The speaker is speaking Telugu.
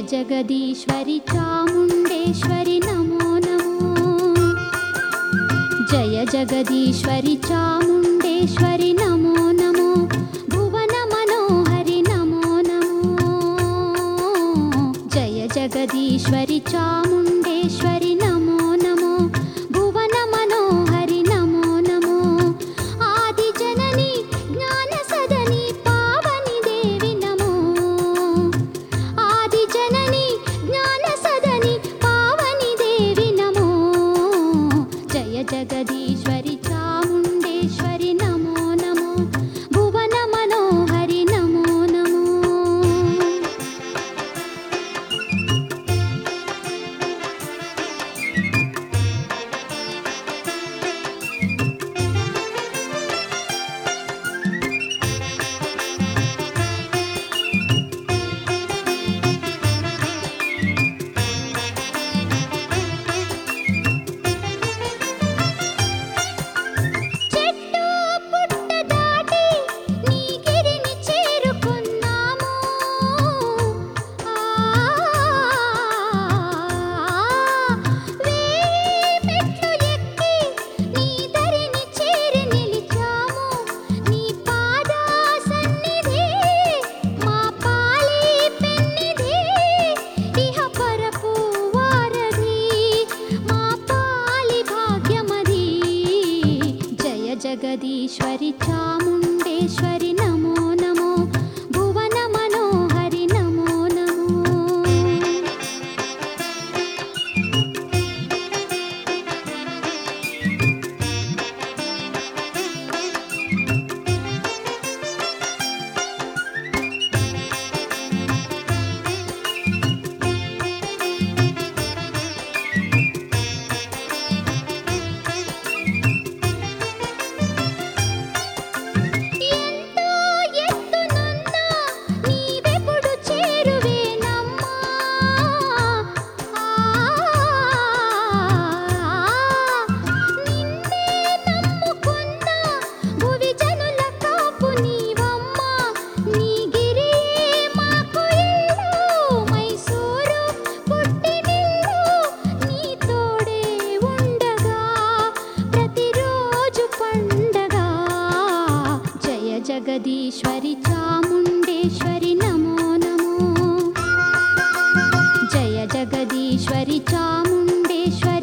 జగదీశ్వరి చాముండేశ్వరి నమో నమో జయ జగదీశ్వరి చాముండేశ్వరి నమో నమో భువన మనోహరి నమో నమో జయ జగదీశ్వరి చాముండేశ్వరి నమో నమో భువన మనోహరి నమో నమో ఆది జనని జ్ఞాన సదని పావని దేవి నమో ఆది జనని జ్ఞాన సదని పావని దేవి నమో జయ జగదీశ్వరి చాముండేశ్వరి నమో నమో భువన మనోహరి నమో నమో చెట్టు పుట్ట దాటి నీ గిరిని చేరుకున్నాము వేయి మెట్లు ఎక్కి నీ దరిని చేరి నిలిచాము నీ పాద సన్నిధి మా పాలి పెన్నిధి ఇహ పరపు వారధి మా పాలి భాగ్యమది జయ జగదీశ్వరి చాముండేశ్వరి నమో నమో భువన మనోహరి నమో నమో ఎంతో ఎత్తునున్న నీవెప్పుడు చేరువేనమ్మా నిన్నే నమ్ముకున్న భువి జనుల కాపు నీవమ్మా నీ గిరియే మాకు ఇల్లు మైసూరు పుట్టినిల్లు నీ తోడే ఉండగా ప్రతిరోజు పండగ జయ జగదీశ్వరి చాముండేశ్వరి నమో నమో జయ జగదీశ్వరి చాముండేశ్వరి